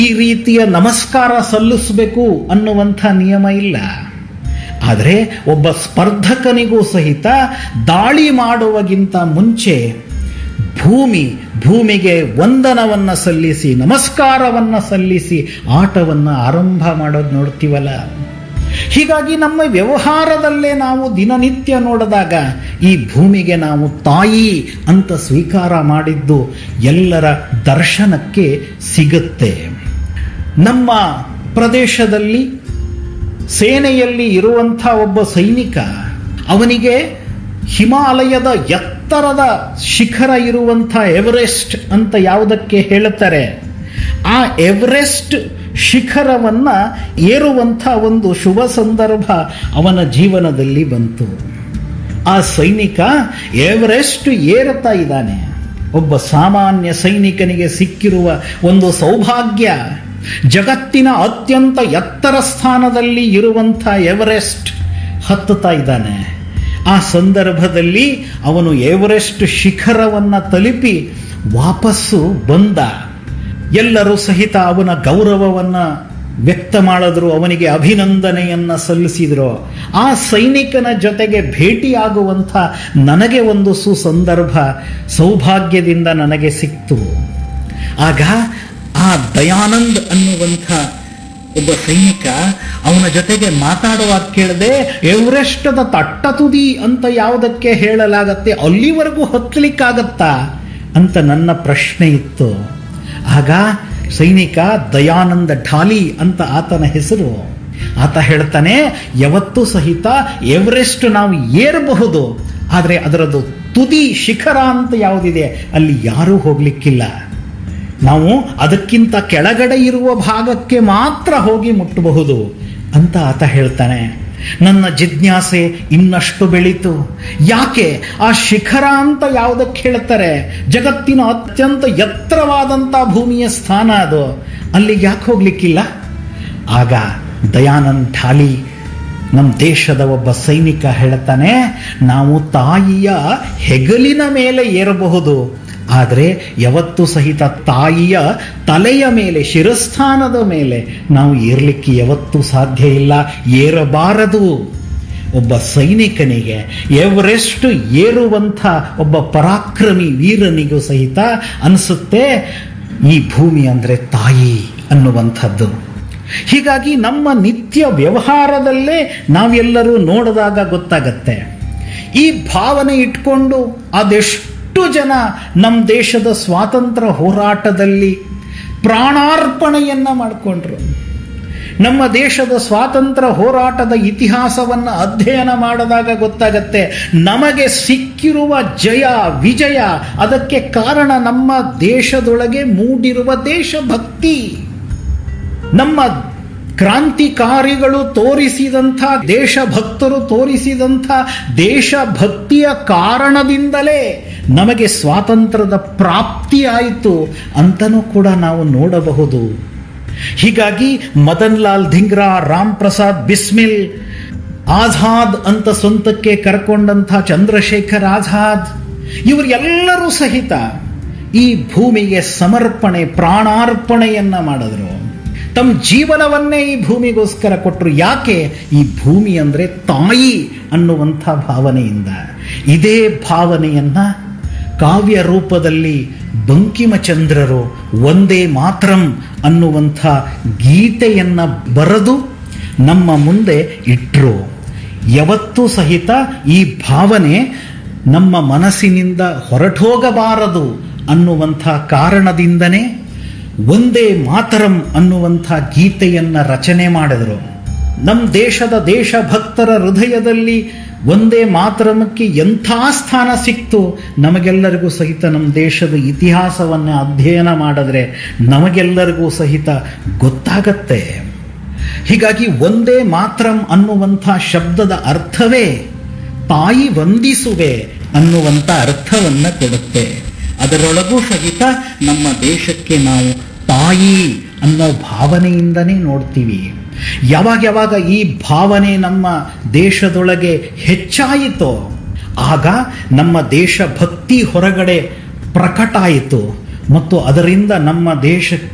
ಈ ರೀತಿಯ ನಮಸ್ಕಾರ ಸಲ್ಲಿಸಬೇಕು ಅನ್ನುವಂಥ ನಿಯಮ ಇಲ್ಲ ಆದರೆ ಒಬ್ಬ ಸ್ಪರ್ಧಕನಿಗೂ ಸಹಿತ ದಾಳಿ ಮಾಡುವಗಿಂತ ಮುಂಚೆ ಭೂಮಿ ಭೂಮಿಗೆ ವಂದನವನ್ನ ಸಲ್ಲಿಸಿ ನಮಸ್ಕಾರವನ್ನ ಸಲ್ಲಿಸಿ ಆಟವನ್ನ ಆರಂಭ ಮಾಡೋದು ನೋಡ್ತೀವಲ್ಲ ಹೀಗಾಗಿ ನಮ್ಮ ವ್ಯವಹಾರದಲ್ಲೇ ನಾವು ದಿನನಿತ್ಯ ನೋಡಿದಾಗ ಈ ಭೂಮಿಗೆ ನಾವು ತಾಯಿ ಅಂತ ಸ್ವೀಕಾರ ಮಾಡಿದ್ದು ಎಲ್ಲರ ದರ್ಶನಕ್ಕೆ ಸಿಗುತ್ತೆ ನಮ್ಮ ಪ್ರದೇಶದಲ್ಲಿ ಸೇನೆಯಲ್ಲಿ ಇರುವಂಥ ಒಬ್ಬ ಸೈನಿಕ ಅವನಿಗೆ ಹಿಮಾಲಯದ ಎತ್ತರದ ಶಿಖರ ಇರುವಂಥ ಎವರೆಸ್ಟ್ ಅಂತ ಯಾವುದಕ್ಕೆ ಹೇಳುತ್ತಾರೆ ಆ ಎವರೆಸ್ಟ್ ಶಿಖರವನ್ನ ಏರುವಂಥ ಒಂದು ಶುಭ ಸಂದರ್ಭ ಅವನ ಜೀವನದಲ್ಲಿ ಬಂತು ಆ ಸೈನಿಕ ಎವರೆಸ್ಟ್ ಏರುತ್ತಾ ಇದ್ದಾನೆ ಒಬ್ಬ ಸಾಮಾನ್ಯ ಸೈನಿಕನಿಗೆ ಸಿಕ್ಕಿರುವ ಒಂದು ಸೌಭಾಗ್ಯ ಜಗತ್ತಿನ ಅತ್ಯಂತ ಎತ್ತರ ಸ್ಥಾನದಲ್ಲಿ ಇರುವಂಥ ಎವರೆಸ್ಟ್ ಹತ್ತುತ್ತಾ ಇದ್ದಾನೆ ಆ ಸಂದರ್ಭದಲ್ಲಿ ಅವನು ಎವರೆಸ್ಟ್ ಶಿಖರವನ್ನ ತಲುಪಿ ವಾಪಸ್ಸು ಬಂದ ಎಲ್ಲರೂ ಸಹಿತ ಅವನ ಗೌರವವನ್ನ ವ್ಯಕ್ತ ಮಾಡಿದ್ರು ಅವನಿಗೆ ಅಭಿನಂದನೆಯನ್ನ ಸಲ್ಲಿಸಿದ್ರು ಆ ಸೈನಿಕನ ಜೊತೆಗೆ ಭೇಟಿಯಾಗುವಂಥ ನನಗೆ ಒಂದು ಸುಸಂದರ್ಭ ಸೌಭಾಗ್ಯದಿಂದ ನನಗೆ ಸಿಕ್ತು ಆಗ ಆ ದಯಾನಂದ್ ಅನ್ನುವಂಥ ಒಬ್ಬ ಸೈನಿಕ ಅವನ ಜೊತೆಗೆ ಮಾತಾಡುವಾಗ ಕೇಳದೆ ಎವರೆಸ್ಟದ ತಟ್ಟ ತುದಿ ಅಂತ ಯಾವುದಕ್ಕೆ ಹೇಳಲಾಗತ್ತೆ ಅಲ್ಲಿವರೆಗೂ ಹತ್ತಲಿಕ್ಕಾಗತ್ತಾ ಅಂತ ನನ್ನ ಪ್ರಶ್ನೆ ಇತ್ತು ಆಗ ಸೈನಿಕ ದಯಾನಂದ ಢಾಲಿ ಅಂತ ಆತನ ಹೆಸರು ಆತ ಹೇಳ್ತಾನೆ ಯಾವತ್ತೂ ಸಹಿತ ಎವರೆಸ್ಟ್ ನಾವು ಏರಬಹುದು ಆದರೆ ಅದರದ್ದು ತುದಿ ಶಿಖರ ಅಂತ ಯಾವುದಿದೆ ಅಲ್ಲಿ ಯಾರೂ ಹೋಗ್ಲಿಕ್ಕಿಲ್ಲ ನಾವು ಅದಕ್ಕಿಂತ ಕೆಳಗಡೆ ಇರುವ ಭಾಗಕ್ಕೆ ಮಾತ್ರ ಹೋಗಿ ಮುಟ್ಟಬಹುದು ಅಂತ ಆತ ಹೇಳ್ತಾನೆ ನನ್ನ ಜಿಜ್ಞಾಸೆ ಇನ್ನಷ್ಟು ಬೆಳೀತು ಯಾಕೆ ಆ ಶಿಖರ ಅಂತ ಯಾವುದಕ್ಕೆ ಹೇಳ್ತಾರೆ ಜಗತ್ತಿನ ಅತ್ಯಂತ ಎತ್ತರವಾದಂಥ ಭೂಮಿಯ ಸ್ಥಾನ ಅದು ಅಲ್ಲಿಗೆ ಯಾಕೆ ಹೋಗ್ಲಿಕ್ಕಿಲ್ಲ ಆಗ ದಯಾನಂದ್ ಠಾಲಿ ನಮ್ಮ ದೇಶದ ಒಬ್ಬ ಸೈನಿಕ ಹೇಳ್ತಾನೆ ನಾವು ತಾಯಿಯ ಹೆಗಲಿನ ಮೇಲೆ ಏರಬಹುದು ಆದರೆ ಯಾವತ್ತೂ ಸಹಿತ ತಾಯಿಯ ತಲೆಯ ಮೇಲೆ ಶಿರಸ್ಥಾನದ ಮೇಲೆ ನಾವು ಏರ್ಲಿಕ್ಕೆ ಯಾವತ್ತೂ ಸಾಧ್ಯ ಇಲ್ಲ ಏರಬಾರದು ಒಬ್ಬ ಸೈನಿಕನಿಗೆ ಎವರೆಸ್ಟ್ ಏರುವಂಥ ಒಬ್ಬ ಪರಾಕ್ರಮಿ ವೀರನಿಗೂ ಸಹಿತ ಅನಿಸುತ್ತೆ ಈ ಭೂಮಿ ಅಂದರೆ ತಾಯಿ ಅನ್ನುವಂಥದ್ದು ಹೀಗಾಗಿ ನಮ್ಮ ನಿತ್ಯ ವ್ಯವಹಾರದಲ್ಲೇ ನಾವೆಲ್ಲರೂ ನೋಡಿದಾಗ ಗೊತ್ತಾಗತ್ತೆ ಈ ಭಾವನೆ ಇಟ್ಕೊಂಡು ಅದೆಷ್ಟು ಜನ ನಮ್ಮ ದೇಶದ ಸ್ವಾತಂತ್ರ್ಯ ಹೋರಾಟದಲ್ಲಿ ಪ್ರಾಣಾರ್ಪಣೆಯನ್ನ ಮಾಡಿಕೊಂಡ್ರು ನಮ್ಮ ದೇಶದ ಸ್ವಾತಂತ್ರ್ಯ ಹೋರಾಟದ ಇತಿಹಾಸವನ್ನು ಅಧ್ಯಯನ ಮಾಡಿದಾಗ ಗೊತ್ತಾಗತ್ತೆ ನಮಗೆ ಸಿಕ್ಕಿರುವ ಜಯ ವಿಜಯ ಅದಕ್ಕೆ ಕಾರಣ ನಮ್ಮ ದೇಶದೊಳಗೆ ಮೂಡಿರುವ ದೇಶಭಕ್ತಿ ನಮ್ಮ ಕ್ರಾಂತಿಕಾರಿಗಳು ತೋರಿಸಿದಂಥ ದೇಶಭಕ್ತರು ತೋರಿಸಿದಂಥ ದೇಶಭಕ್ತಿಯ ಕಾರಣದಿಂದಲೇ ನಮಗೆ ಸ್ವಾತಂತ್ರ್ಯದ ಪ್ರಾಪ್ತಿಯಾಯಿತು ಅಂತನೂ ಕೂಡ ನಾವು ನೋಡಬಹುದು ಹೀಗಾಗಿ ಮದನ್ ಲಾಲ್ ಧಿಂಗ್ರಾ ರಾಮ್ ಪ್ರಸಾದ್ ಬಿಸ್ಮಿಲ್ ಆಜಾದ್ ಅಂತ ಸ್ವಂತಕ್ಕೆ ಕರ್ಕೊಂಡಂಥ ಚಂದ್ರಶೇಖರ್ ಆಜಾದ್ ಇವರೆಲ್ಲರೂ ಸಹಿತ ಈ ಭೂಮಿಗೆ ಸಮರ್ಪಣೆ ಪ್ರಾಣಾರ್ಪಣೆಯನ್ನ ಮಾಡಿದ್ರು ತಮ್ಮ ಜೀವನವನ್ನೇ ಈ ಭೂಮಿಗೋಸ್ಕರ ಕೊಟ್ಟರು ಯಾಕೆ ಈ ಭೂಮಿ ಅಂದರೆ ತಾಯಿ ಅನ್ನುವಂಥ ಭಾವನೆಯಿಂದ ಇದೇ ಭಾವನೆಯನ್ನ ಕಾವ್ಯ ರೂಪದಲ್ಲಿ ಬಂಕಿಮಚಂದ್ರರು ಒಂದೇ ಮಾತ್ರಂ ಅನ್ನುವಂಥ ಗೀತೆಯನ್ನ ಬರೆದು ನಮ್ಮ ಮುಂದೆ ಇಟ್ಟರು ಯಾವತ್ತೂ ಸಹಿತ ಈ ಭಾವನೆ ನಮ್ಮ ಮನಸ್ಸಿನಿಂದ ಹೊರಟೋಗಬಾರದು ಅನ್ನುವಂಥ ಕಾರಣದಿಂದನೇ ಒಂದೇ ಮಾತರಂ ಅನ್ನುವಂಥ ಗೀತೆಯನ್ನ ರಚನೆ ಮಾಡಿದರು ನಮ್ಮ ದೇಶದ ದೇಶಭಕ್ತರ ಹೃದಯದಲ್ಲಿ ಒಂದೇ ಮಾತರಮಕ್ಕೆ ಎಂಥ ಸ್ಥಾನ ಸಿಕ್ತು ನಮಗೆಲ್ಲರಿಗೂ ಸಹಿತ ನಮ್ಮ ದೇಶದ ಇತಿಹಾಸವನ್ನು ಅಧ್ಯಯನ ಮಾಡಿದ್ರೆ ನಮಗೆಲ್ಲರಿಗೂ ಸಹಿತ ಗೊತ್ತಾಗತ್ತೆ ಹೀಗಾಗಿ ಒಂದೇ ಮಾತ್ರಂ ಅನ್ನುವಂಥ ಶಬ್ದದ ಅರ್ಥವೇ ತಾಯಿ ವಂದಿಸುವೆ ಅನ್ನುವಂಥ ಅರ್ಥವನ್ನ ಕೊಡುತ್ತೆ ಅದರೊಳಗೂ ಸಹಿತ ನಮ್ಮ ದೇಶಕ್ಕೆ ನಾವು ತಾಯಿ ಅನ್ನೋ ಭಾವನೆಯಿಂದನೇ ನೋಡ್ತೀವಿ ಯಾವಾಗ ಯಾವಾಗ ಈ ಭಾವನೆ ನಮ್ಮ ದೇಶದೊಳಗೆ ಹೆಚ್ಚಾಯಿತೋ ಆಗ ನಮ್ಮ ದೇಶ ಭಕ್ತಿ ಹೊರಗಡೆ ಪ್ರಕಟ ಆಯಿತು ಮತ್ತು ಅದರಿಂದ ನಮ್ಮ ದೇಶಕ್ಕೆ